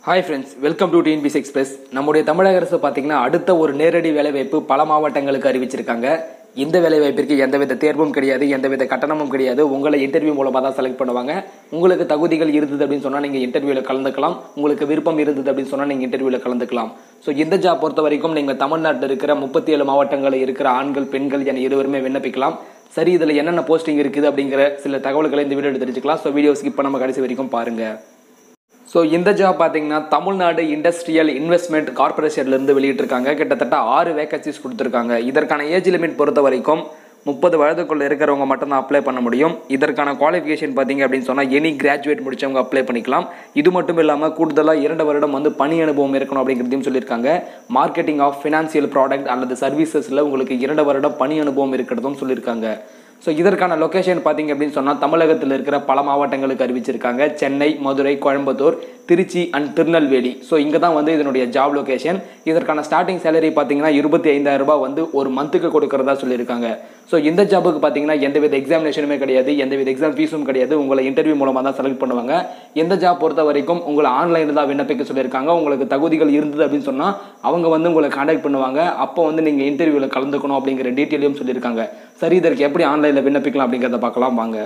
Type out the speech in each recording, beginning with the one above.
hi friends welcome to TNPSC express நம்முடைய தமிழக அரசு பார்த்தீங்கன்னா அடுத்த ஒரு நேரடி வேலைவாய்ப்பு பல மாவட்டங்களுக்கு அறிவிச்சிருக்காங்க இந்த வேலைவாய்ப்பிற்கு எந்தவித தேர்வும் கிடையாது எந்தவித கட்டணமும் கிடையாது உங்களை இன்டர்வியூ மூலமாக தான் செலக்ட் பண்ணுவாங்க உங்களுக்கு தகுதிகள் இருந்தது அப்படின்னு சொன்னால் நீங்கள் இன்டர்வியூவில் கலந்துக்கலாம் உங்களுக்கு விருப்பம் இருந்தது அப்படின்னு சொன்னால் நீங்கள் இன்டர்வியூவில் கலந்துக்கலாம் ஸோ இந்த ஜாப் பொறுத்த வரைக்கும் நீங்கள் தமிழ்நாட்டில் இருக்கிற முப்பத்தி ஏழு மாவட்டங்களில் இருக்கிற ஆண்கள் பெண்கள் என இருவருமே விண்ணப்பிக்கலாம் சரி இதில் என்னென்ன போஸ்டிங் இருக்குது அப்படிங்கிற சில தகவல்களை இந்த வீடியோ தெரிஞ்சுக்கலாம் ஸோ வீடியோ ஸ்கிப் பண்ணாம கடைசி வரைக்கும் பாருங்கள் ஸோ இந்த ஜாப் பார்த்தீங்கன்னா தமிழ்நாடு இண்டஸ்ட்ரியல் இன்வெஸ்ட்மெண்ட் கார்பரேஷன்லேருந்து வெளியிட்டிருக்காங்க கிட்டத்தட்ட ஆறு வேகன்சிஸ் கொடுத்துருக்காங்க இதற்கான ஏஜ் லிமிட் பொறுத்த வரைக்கும் முப்பது வயதுக்குள்ள இருக்கிறவங்க மட்டும்தான் அப்ளை பண்ண முடியும் இதற்கான குவாலிஃபிகேஷன் பார்த்தீங்க அப்படின்னு சொன்னால் எனி கிராஜுவேட் முடிச்சவங்க அப்ளை பண்ணிக்கலாம் இது மட்டும் இல்லாமல் கூடுதலாக இரண்டு வருடம் வந்து பணி அனுபவம் இருக்கணும் அப்படிங்கிறதையும் சொல்லியிருக்காங்க மார்க்கெட்டிங் ஆஃப் ஃபினான்சியல் ப்ராடக்ட் அல்லது சர்வீசஸில் உங்களுக்கு இரண்டு வருடம் பணி அனுபவம் இருக்கிறதும் சொல்லியிருக்காங்க ஸோ இதற்கான லொக்கேஷன் பார்த்தீங்க அப்படின்னு சொன்னால் தமிழகத்தில் இருக்கிற பல மாவட்டங்களுக்கு அறிவிச்சிருக்காங்க சென்னை மதுரை கோயம்புத்தூர் திருச்சி அண்ட் திருநெல்வேலி ஸோ இங்கே தான் வந்து இதனுடைய ஜாப் லொகேஷன் இதற்கான ஸ்டார்டிங் சேலரி பார்த்தீங்கன்னா இருபத்தி ஐந்தாயிரம் ரூபாய் வந்து ஒரு மந்த்துக்கு கொடுக்கறதா சொல்லியிருக்காங்க ஸோ இந்த ஜாபுக்கு பார்த்தீங்கன்னா எந்தவித எக்ஸாமினேஷனுமே கிடையாது எந்தவித எக்ஸாம் ஃபீஸும் கிடையாது உங்களை இன்டர்வியூ மூலமாக தான் செலக்ட் பண்ணுவாங்க எந்த ஜாப் பொறுத்த வரைக்கும் உங்களை ஆன்லைனில் தான் விண்ணப்பிக்க சொல்லியிருக்காங்க உங்களுக்கு தகுதிகள் இருந்தது அப்படின்னு சொன்னால் அவங்க வந்து உங்களை காண்டாக்ட் பண்ணுவாங்க அப்போ வந்து நீங்கள் இன்டர்வியூவில் கலந்துக்கணும் அப்படிங்கிற டீட்டெயிலையும் சொல்லியிருக்காங்க சரி இதற்கு எப்படி ஆன்லைனில் விண்ணப்பிக்கலாம் அப்படிங்கிறத பார்க்கலாம் வாங்க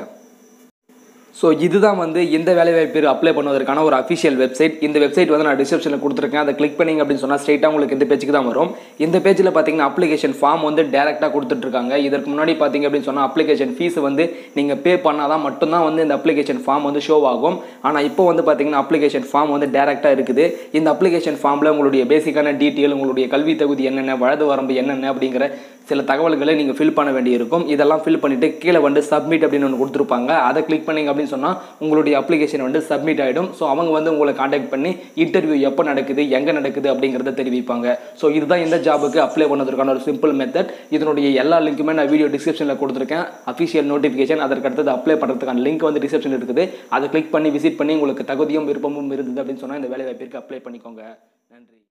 ஸோ இதுதான் வந்து இந்த வேலைவாய்ப்பு அப்ளை பண்ணுவதற்கான ஒரு அஃபிஷியல் வெப்சைட் இந்த வெப்சைட் வந்து நான் டிஸ்கிரிப்ஷனில் கொடுத்துருக்கேன் அதை கிளிக் பண்ணிங்க அப்படின்னு சொன்னால் ஸ்ட்ரைட்டாக உங்களுக்கு இந்த பேஜுக்கு தான் வரும் இந்த பேஜில் பார்த்தீங்கன்னா அப்ளிகேஷன் ஃபார்ம் வந்து டேரெக்டாக கொடுத்துட்ருக்காங்க இதற்கு முன்னாடி பார்த்தீங்க அப்படின்னு சொன்னால் அப்ளிகேஷன் ஃபீஸ் வந்து நீங்கள் பே பண்ணால் தான் மட்டும்தான் வந்து இந்த அப்ளிகேஷன் ஃபார்ம் வந்து ஷோ ஆகும் ஆனால் இப்போ வந்து பார்த்தீங்கன்னா அப்ளிகேஷன் ஃபார்ம் வந்து டேரெக்டாக இருக்குது இந்த அப்ளிகேஷன் ஃபார்மில் உங்களுடைய பேசிக்கான டீட்டெயில் உங்களுடைய கல்வி தகுதி என்னென்ன வயது வரம்பு என்னென்ன அப்படிங்கிற சில தகவல்களை நீங்கள் ஃபில் பண்ண வேண்டியிருக்கும் இதெல்லாம் ஃபில் பண்ணிவிட்டு கீழே வந்து சப்மிட் அப்படின்னு ஒன்று கொடுத்துருப்பாங்க அதை கிளிக் பண்ணிங்க அப்படின்னு சொன்னால் உங்களுடைய அப்ளிகேஷன் வந்து சப்மிட் ஆகிடும் ஸோ அவங்க வந்து உங்களை காண்டாக்ட் பண்ணி இன்டர்வியூ எப்போ நடக்குது எங்கே நடக்குது அப்படிங்கிறத தெரிவிப்பாங்க ஸோ இதுதான் இந்த ஜாபுக்கு அப்ளை பண்ணதுக்கான ஒரு சிம்பிள் மெத்தட் இதனுடைய எல்லா லிங்க்குமே நான் வீடியோ டிஸ்கிரிப்ஷனில் கொடுத்துருக்கேன் அஃபிஷியல் நோட்டிஃபிகேஷன் அதற்கு அடுத்தது அப்ளை பண்ணுறதுக்கான லிங்க் வந்து டிஸ்கிரிப்ஷன் இருக்குது அதை கிளிக் பண்ணி விசிட் பண்ணி உங்களுக்கு தகுதியும் விருப்பமும் இருந்தது அப்படின்னு சொன்னால் இந்த வேலை வாய்ப்பிற்கு அப்ளை பண்ணிக்கோங்க நன்றி